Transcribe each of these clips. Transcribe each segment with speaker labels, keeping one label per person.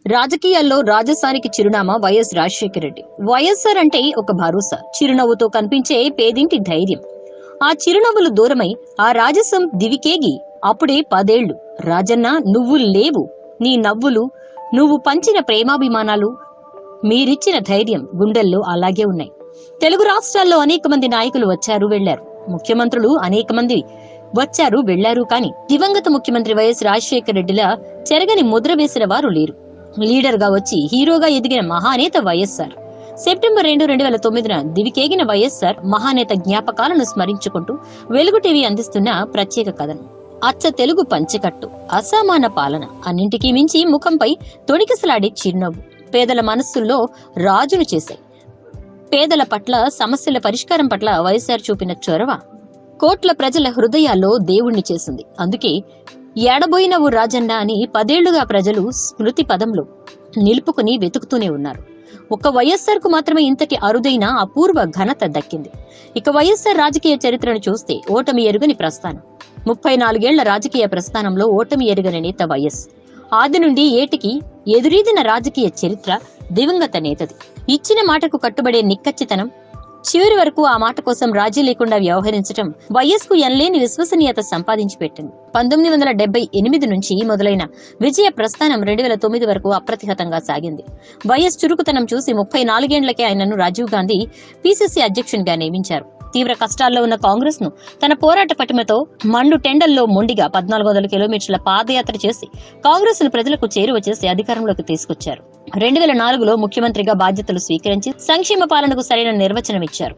Speaker 1: రాజకీయాల్లో రాజస్థానికి చిరునామా వైఎస్ రాజశేఖర రెడ్డి వైఎస్ఆర్ అంటే ఒక భరోసా చిరునవ్వుతో కనిపించే పేదింటి ధైర్యం ఆ చిరునవ్వులు దూరమై ఆ రాజసం దివికేగి అప్పుడే పదేళ్లు రాజన్న నువ్వు లేవు నీ నవ్వులు నువ్వు పంచిన ప్రేమాభిమానాలు మీరిచ్చిన ధైర్యం గుండెల్లో అలాగే ఉన్నాయి తెలుగు రాష్ట్రాల్లో అనేక మంది నాయకులు వచ్చారు వెళ్లారు ముఖ్యమంత్రులు అనేక మంది వచ్చారు వెళ్లారు కానీ దివంగత ముఖ్యమంత్రి వైఎస్ రాజశేఖర రెడ్డిలా చెరగని ముద్ర వేసిన వారు లేరు లీడర్ గా వచ్చి హీరోగా ఎదిగిన మహానేత వైఎస్ఆర్ సెప్టెంబర్ రెండు రెండు వేల తొమ్మిదిన దివికేగిన వైఎస్ఆర్ మహానేత జ్ఞాపకాలను స్మరించుకుంటూ వెలుగు టీవీ అందిస్తున్న ప్రత్యేక కథనం అచ్చ తెలుగు పంచకట్టు అసామాన పాలన అన్నింటికీ మించి ముఖంపై తొణికిసలాడే చిరునవ్వు పేదల మనస్సుల్లో రాజును చేశాయి పేదల పట్ల సమస్యల పరిష్కారం పట్ల వైఎస్ఆర్ చూపిన చొరవ కోట్ల ప్రజల హృదయాల్లో దేవుణ్ణి చేసింది అందుకే ఎడబోయినవు రాజన్న అని పదేళ్లుగా ప్రజలు స్మృతి పదంలో నిలుపుకుని వెతుకుతూనే ఉన్నారు ఒక్క వైఎస్ఆర్ కు మాత్రమే ఇంతటి అరుదైన అపూర్వ ఘనత దక్కింది ఇక వైఎస్ఆర్ రాజకీయ చరిత్రను చూస్తే ఓటమి ఎరుగని ప్రస్థానం ముప్పై నాలుగేళ్ల రాజకీయ ప్రస్థానంలో ఓటమి ఎరుగని నేత వైఎస్ ఆది నుండి ఏటికి ఎదురీదిన రాజకీయ చరిత్ర దివంగత నేతది ఇచ్చిన మాటకు కట్టుబడే నిక్కచ్చితనం చివరి వరకు ఆ మాట కోసం రాజీ లేకుండా వ్యవహరించడం వైఎస్ కు ఎనలేని విశ్వసనీయత సంపాదించి పెట్టింది పంతొమ్మిది వందల డెబ్బై ఎనిమిది నుంచి మొదలైన విజయ ప్రస్థానం రెండు వేల తొమ్మిది వరకు అప్రతిహతంగా సాగింది వైఎస్ చురుకుతనం చూసి ముప్పై నాలుగేండ్లకే ఆయనను రాజీవ్ గాంధీ పీసీసీ అధ్యక్షునిగా నియమించారు తీవ్ర కష్టాల్లో ఉన్న కాంగ్రెస్ ను తన పోరాట పటిమతో మండు టెండల్లో మొండిగా పద్నాలుగు వందల కిలోమీటర్ల పాదయాత్ర చేసి కాంగ్రెస్ ను ప్రజలకు చేరువ చేసి అధికారంలోకి తీసుకొచ్చారు రెండు వేల నాలుగులో ముఖ్యమంత్రిగా బాధ్యతలు స్వీకరించి సంక్షేమ పాలనకు సరైన నిర్వచనం ఇచ్చారు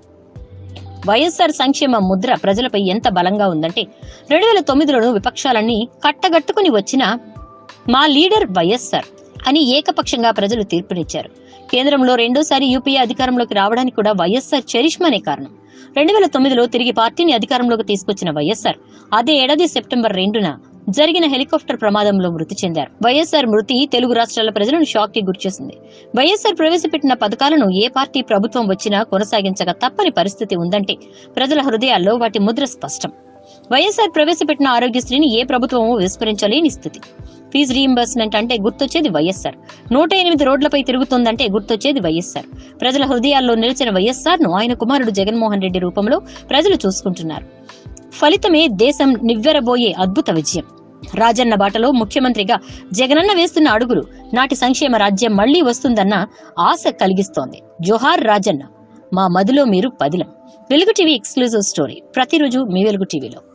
Speaker 1: వైఎస్ఆర్ సంక్షేమ ముద్ర ప్రజలపై ఎంత బలంగా ఉందంటే రెండు వేల తొమ్మిదిలోనూ విపక్షాలన్నీ కట్టగట్టుకుని వచ్చిన మా లీడర్ వైఎస్ఆర్ అని ఏకపక్షంగా ప్రజలు తీర్పునిచ్చారు కేంద్రంలో రెండోసారి యూపీఏ అధికారంలోకి రావడానికి కూడా వైఎస్ఆర్ చరిష్మానే కారణం రెండు వేల తొమ్మిదిలో తిరిగి పార్టీని అధికారంలోకి తీసుకొచ్చిన వైఎస్ఆర్ అదే ఏడాది సెప్టెంబర్ రెండున జరిగిన హెలికాప్టర్ ప్రమాదంలో మృతి చెందారు వైఎస్ఆర్ మృతి తెలుగు రాష్ట్రాల ప్రజలను షాక్ కి గురిచేసింది వైఎస్ఆర్ ప్రవేశపెట్టిన పథకాలను ఏ పార్టీ ప్రభుత్వం వచ్చినా కొనసాగించక తప్పని పరిస్థితి ఉందంటే ప్రజల హృదయాల్లో వాటి ముద్ర స్పష్టం వైఎస్ఆర్ ప్రవేశపెట్టిన ఆరోగ్యశ్రీని ఏ ప్రభుత్వమూ విస్మరించలేని స్థితి ఫీజు రీయింబర్స్మెంట్ అంటే గుర్తొచ్చేది వైఎస్ఆర్ నూట ఎనిమిది రోడ్లపై తిరుగుతోందంటే గుర్తొచ్చేది వైఎస్ఆర్ ప్రజల హృదయాల్లో నిలిచిన వైఎస్ఆర్ ను ఆయన కుమారుడు జగన్మోహన్ రెడ్డి రూపంలో ప్రజలు చూసుకుంటున్నారు ఫలితమే దేశం నివ్వెరబోయే అద్భుత విజయం రాజన్న బాటలో ముఖ్యమంత్రిగా జగనన్న వేస్తున్న అడుగులు నాటి సంక్షేమ రాజ్యం మళ్లీ వస్తుందన్న ఆశ కలిగిస్తోంది జోహార్ రాజన్న మా మదిలో మీరు పదిలం వెలుగు టీవీ ఎక్స్క్లూజివ్ స్టోరీ ప్రతిరోజు మీ వెలుగు టీవీలో